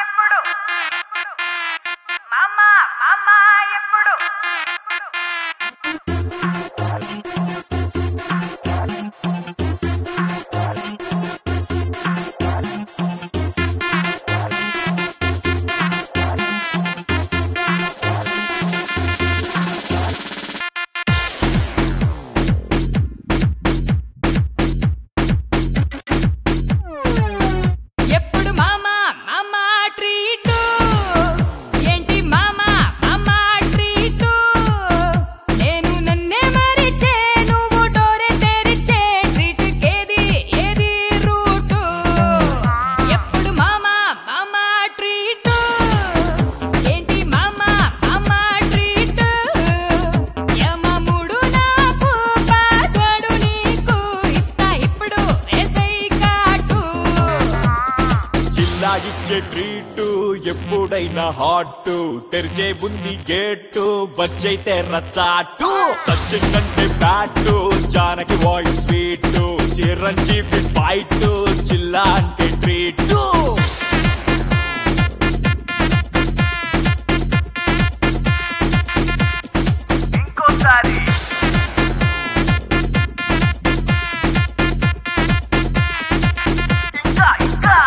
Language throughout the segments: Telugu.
ఎప్పుడు మామ మామ ఎప్పుడు ఎప్పుడు మామ మామ ట్రీట్ ఏంటి మామ మామ ట్రీట్ నేను నన్నే మరిచే నువ్వు డోరే తెరిచే ట్రీట్ కేది ఏది రూట్ ఎప్పుడు మామ మామ ట్రీట్ ఏంటి మామ మామ ట్రీట్ యమముడు నాకు పాస్వర్డ్ నీకు ఇస్తా ఇప్పుడు వేసై కాటు జిల్లా ఇచ్చే ట్రీటు ఎప్పుడైనా హాట్ తెరిచే ఉంది గేటు వచ్చైతే రచాటు సచిన్ అంటే bat Janaki voice sweet Chiranjeevi fight జిల్లా అంటే ట్రీటు ఇంకోసారి ఇంకా ఇంకా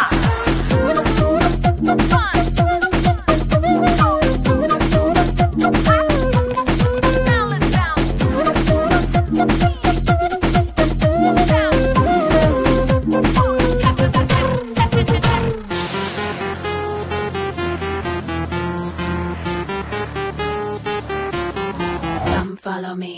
Come follow me.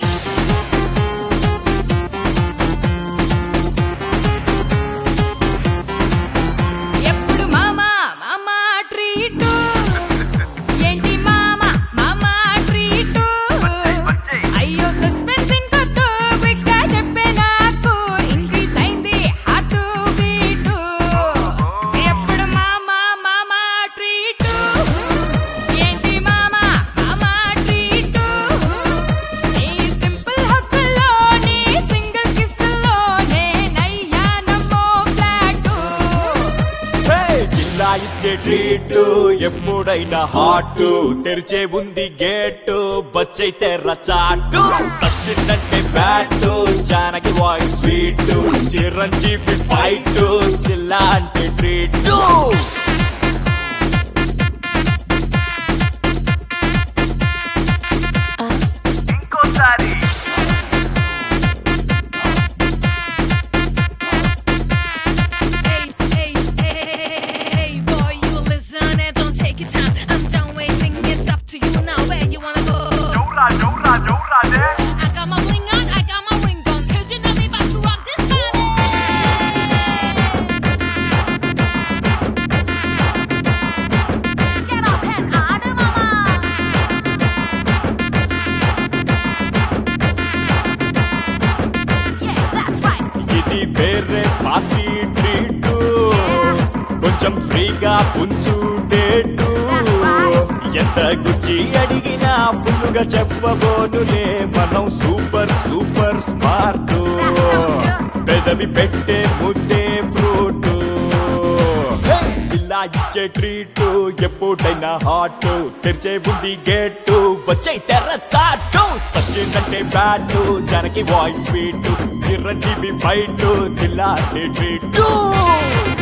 ఎప్పుడు మామా మామా ట్రీట్ ఏంటి మామా మామా ట్రీట్ వచ్చేయ్. అయ్యో సస్పెన్స్ ఇంకొద్దు క్విక్ గా చెప్పే నాకు ఇంక్రీస్ అయింది హార్ట్ బీట్ ఎప్పుడు మామా మామా ట్రీట్ ఏంటి మామా మామా ట్రీట్ నీ సింపుల్ హక్కుల్లో నీ సింగిల్ కిస్సుల్లో నేనయ్యానమ్మో ఫ్లాట్ హే! జిల్లా ఇచ్చే ట్రీటు ఎప్పుడైనా హాట్ తెరిచే ఉంది గేటు వచ్చైతే రచాటు సచిన్ అంటే bat Janaki voice sweet Chiranjeevi fight జిల్లా అంటే ట్రీటు ఇంకోసారి Hey, hey, hey, hey, boy, you listen and don't take your time. I'm done waiting, it's up to you now. Where you wanna go? జౌరా జౌరా జౌరా దే I got my bling on, I got my ring on. Cause you know we about to rock this body. Get up and out of mama. Yeah, that's right. ఇది వేరే పార్టీ ట్రీటు కొంచెం ఫ్రీగా పుంచు డేటు ఎంత గుచ్చి అడిగినా ఫుల్గా చెప్పబోనులే మనం సూపర్ సూపర్ స్మార్ట్ పెదవి పెట్టే ముద్దే ఫ్రూట్ జిల్లా ఇచ్చే ట్రీట్ ఎప్పుడైనా హాట్ తెరిచే ఉంది గేటు వచ్చే తెర్ర చాటు సచిన్ అంటే bat Janaki voice sweet Chiranjeevi fight జిల్లా అంటే ట్రీట్